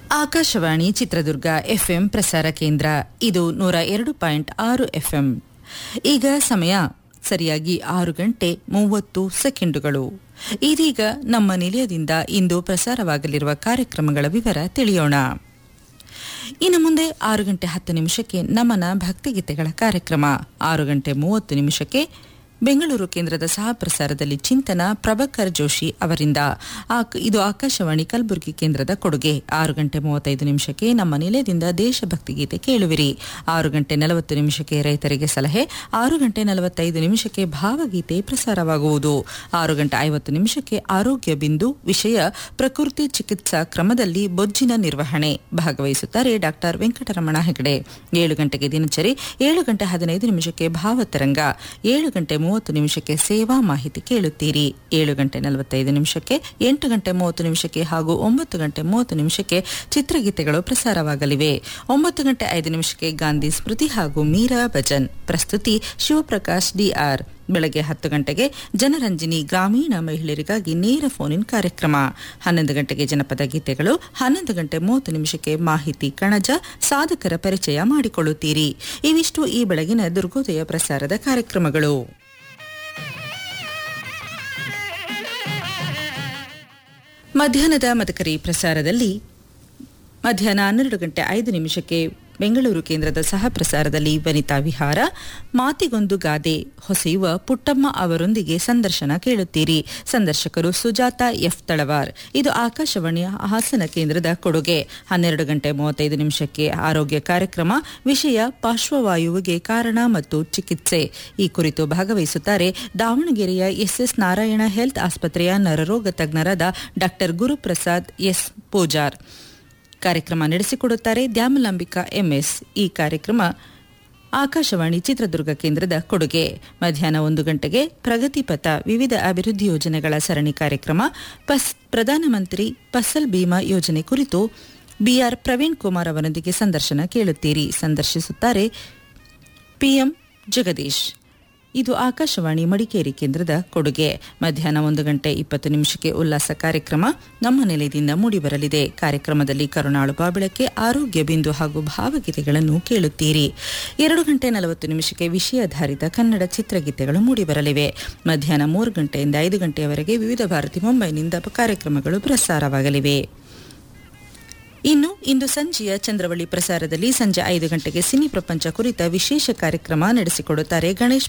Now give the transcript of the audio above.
Akashvani Chitradurga FM ಪ್ರಸಾರ ಕೇಂದ್ರ ಇದು ನೂರ ಎರಡು ಪಾಯಿಂಟ್ ಆರು ಎಫ್ಎಂ ಈಗ ಸಮಯ ಸರಿಯಾಗಿ ಆರು ಗಂಟೆ ಮೂವತ್ತು ಸೆಕೆಂಡುಗಳು ಇದೀಗ ನಮ್ಮ ನಿಲಯದಿಂದ ಇಂದು ಪ್ರಸಾರವಾಗಲಿರುವ ಕಾರ್ಯಕ್ರಮಗಳ ವಿವರ ತಿಳಿಯೋಣ ಇನ್ನು ಮುಂದೆ ಆರು ಗಂಟೆ ಹತ್ತು ನಿಮಿಷಕ್ಕೆ ನಮನ ಭಕ್ತಿಗೀತೆಗಳ ಕಾರ್ಯಕ್ರಮ ಆರು ಗಂಟೆ ಮೂವತ್ತು ನಿಮಿಷಕ್ಕೆ ಬೆಂಗಳೂರು ಕೇಂದ್ರದ ಸಹ ಪ್ರಸಾರದಲ್ಲಿ ಚಿಂತನ ಪ್ರಭಾಕರ್ ಜೋಶಿ ಅವರಿಂದ ಆಕ್- ಇದು ಆಕಾಶವಾಣಿ ಕಲಬುರಗಿ ಕೇಂದ್ರದ ಕೊಡುಗೆ ಆರು ಗಂಟೆ ಮೂವತ್ತೈದು ನಿಮಿಷಕ್ಕೆ ನಮ್ಮ ನಿಲಯದಿಂದ ದೇಶಭಕ್ತಿ ಗೀತೆ ಕೇಳುವಿರಿ ಆರು ಗಂಟೆ ನಲವತ್ತು ನಿಮಿಷಕ್ಕೆ ರೈತರಿಗೆ ಸಲಹೆ ಆರು ಗಂಟೆ ನಲವತ್ತೈದು ನಿಮಿಷಕ್ಕೆ ಭಾವಗೀತೆ ಪ್ರಸಾರವಾಗುವುದು ಆರು ಗಂಟೆ ಐವತ್ತು ನಿಮಿಷಕ್ಕೆ ಆರೋಗ್ಯ ಬಿಂದು ವಿಷಯ ಪ್ರಕೃತಿ ಚಿಕಿತ್ಸಾ ಕ್ರಮದಲ್ಲಿ ಬೊಜ್ಜಿನ ನಿರ್ವಹಣೆ ಭಾಗವಹಿಸುತ್ತಾರೆ ಡಾಕ್ಟರ್ ವೆಂಕಟರಮಣ ಹೆಗಡೆ ಏಳು ಗಂಟೆಗೆ ದಿನಚರಿ ಏಳು ಗಂಟೆ ಹದಿನೈದು ನಿಮಿಷಕ್ಕೆ ಭಾವತರಂಗ ಏಳು ಗಂಟೆ ಮೂವತ್ತು ನಿಮಿಷಕ್ಕೆ ಸೇವಾ ಮಾಹಿತಿ ಕೇಳುತ್ತೀರಿ ಏಳು ಗಂಟೆ ನಲವತ್ತೈದು ನಿಮಿಷಕ್ಕೆ ಎಂಟು ಗಂಟೆ ಮೂವತ್ತು ನಿಮಿಷಕ್ಕೆ ಹಾಗೂ ಒಂಬತ್ತು ಗಂಟೆ ಮೂವತ್ತು ನಿಮಿಷಕ್ಕೆ ಚಿತ್ರಗೀತೆಗಳು ಪ್ರಸಾರವಾಗಲಿವೆ ಒಂಬತ್ತು ಗಂಟೆ ಐದು ನಿಮಿಷಕ್ಕೆ ಗಾಂಧಿ ಸ್ಮೃತಿ ಹಾಗೂ ಮೀರಾ ಭಜನ್ ಪ್ರಸ್ತುತಿ ಶಿವಪ್ರಕಾಶ್ ಡಿಆರ್ ಬೆಳಗ್ಗೆ ಹತ್ತು ಗಂಟೆಗೆ ಜನರಂಜನಿ ಗ್ರಾಮೀಣ ಮಹಿಳೆಯರಿಗಾಗಿ ನೇರ ಫೋನ್ ಇನ್ ಕಾರ್ಯಕ್ರಮ ಹನ್ನೊಂದು ಗಂಟೆಗೆ ಜನಪದ ಗೀತೆಗಳು ಹನ್ನೊಂದು ಗಂಟೆ ಮೂವತ್ತು ನಿಮಿಷಕ್ಕೆ ಮಾಹಿತಿ ಕಣಜ ಸಾಧಕರ ಪರಿಚಯ ಮಾಡಿಕೊಳ್ಳುತ್ತೀರಿ ಇವಿಷ್ಟು ಈ ಬೆಳಗಿನ ದುರ್ಗೋದಯ ಪ್ರಸಾರದ ಕಾರ್ಯಕ್ರಮಗಳು ಮಧ್ಯಾಹ್ನದ ಮದಕರಿ ಪ್ರಸಾರದಲ್ಲಿ ಮಧ್ಯಾಹ್ನ ಹನ್ನೆರಡು ಗಂಟೆ ಐದು ನಿಮಿಷಕ್ಕೆ ಬೆಂಗಳೂರು ಕೇಂದ್ರದ ಸಹ ಪ್ರಸಾರದಲ್ಲಿ ವನಿತಾ ವಿಹಾರ ಮಾತಿಗೊಂದು ಗಾದೆ ಹೊಸೆಯುವ ಪುಟ್ಟಮ್ಮ ಅವರೊಂದಿಗೆ ಸಂದರ್ಶನ ಕೇಳುತ್ತೀರಿ ಸಂದರ್ಶಕರು ಸುಜಾತ ಎಫ್ ತಳವಾರ್ ಇದು ಆಕಾಶವಾಣಿಯ ಹಾಸನ ಕೇಂದ್ರದ ಕೊಡುಗೆ ಹನ್ನೆರಡು ಗಂಟೆ ಮೂವತ್ತೈದು ನಿಮಿಷಕ್ಕೆ ಆರೋಗ್ಯ ಕಾರ್ಯಕ್ರಮ ವಿಷಯ ಪಾರ್ಶ್ವವಾಯುವಿಗೆ ಕಾರಣ ಮತ್ತು ಚಿಕಿತ್ಸೆ ಈ ಕುರಿತು ಭಾಗವಹಿಸುತ್ತಾರೆ ದಾವಣಗೆರೆಯ ಎಸ್ಎಸ್ ನಾರಾಯಣ ಹೆಲ್ತ್ ಆಸ್ಪತ್ರೆಯ ನರರೋಗ ತಜ್ಞರಾದ ಡಾಕ್ಟರ್ ಗುರುಪ್ರಸಾದ್ ಎಸ್ ಪೂಜಾರ್ ಕಾರ್ಯಕ್ರಮ ನಡೆಸಿಕೊಡುತ್ತಾರೆ ದ್ಯಾಮಲಾಂಬಿಕಾ ಎಂಎಸ್ ಈ ಕಾರ್ಯಕ್ರಮ ಆಕಾಶವಾಣಿ ಚಿತ್ರದುರ್ಗ ಕೇಂದ್ರದ ಕೊಡುಗೆ ಮಧ್ಯಾಹ್ನ ಒಂದು ಗಂಟೆಗೆ ಪ್ರಗತಿಪಥ ವಿವಿಧ ಅಭಿವೃದ್ಧಿ ಯೋಜನೆಗಳ ಸರಣಿ ಕಾರ್ಯಕ್ರಮ ಪಸ್ ಪ್ರಧಾನಮಂತ್ರಿ ಫಸಲ್ ಬಿಮಾ ಯೋಜನೆ ಕುರಿತು ಬಿಆರ್ ಪ್ರವೀಣ್ ಕುಮಾರ್ ಅವರೊಂದಿಗೆ ಸಂದರ್ಶನ ಕೇಳುತ್ತೀರಿ ಸಂದರ್ಶಿಸುತ್ತಾರೆ ಪಿಎಂ ಜಗದೀಶ್ ಇದು ಆಕಾಶವಾಣಿ ಮಡಿಕೇರಿ ಕೇಂದ್ರದ ಕೊಡುಗೆ ಮಧ್ಯಾಹ್ನ ಒಂದು ಗಂಟೆ ಇಪ್ಪತ್ತು ನಿಮಿಷಕ್ಕೆ ಉಲ್ಲಾಸ ಕಾರ್ಯಕ್ರಮ ನಮ್ಮ ನೆಲೆಯಿಂದ ಮೂಡಿಬರಲಿದೆ ಕಾರ್ಯಕ್ರಮದಲ್ಲಿ ಕರುಣಾಳು ಬಾಬಳಕ್ಕೆ ಆರೋಗ್ಯ ಬಿಂದು ಹಾಗೂ ಭಾವಗೀತೆಗಳನ್ನು ಕೇಳುತ್ತೀರಿ ಎರಡು ಗಂಟೆ ನಲವತ್ತು ನಿಮಿಷಕ್ಕೆ ವಿಷಯಾಧಾರಿತ ಕನ್ನಡ ಚಿತ್ರಗೀತೆಗಳು ಮೂಡಿಬರಲಿವೆ ಮಧ್ಯಾಹ್ನ ಮೂರು ಗಂಟೆಯಿಂದ ಐದು ಗಂಟೆಯವರೆಗೆ ವಿವಿಧ ಭಾರತಿ ಮುಂಬೈನಿಂದ ಪ್ರಸಾರವಾಗಲಿವೆ ಪ್ರಸಾರವಾಗಲಿವೆ ಇನ್ನು ಇಂದು ಸಂಜೆಯ ಚಂದ್ರವಳ್ಳಿ ಪ್ರಸಾರದಲ್ಲಿ ಸಂಜೆ ಐದು ಗಂಟೆಗೆ ಸಿನಿ ಪ್ರಪಂಚ ಕುರಿತ ವಿಶೇಷ ಕಾರ್ಯಕ್ರಮ ನಡೆಸಿಕೊಡುತ್ತಾರೆ ಗಣೇಶ್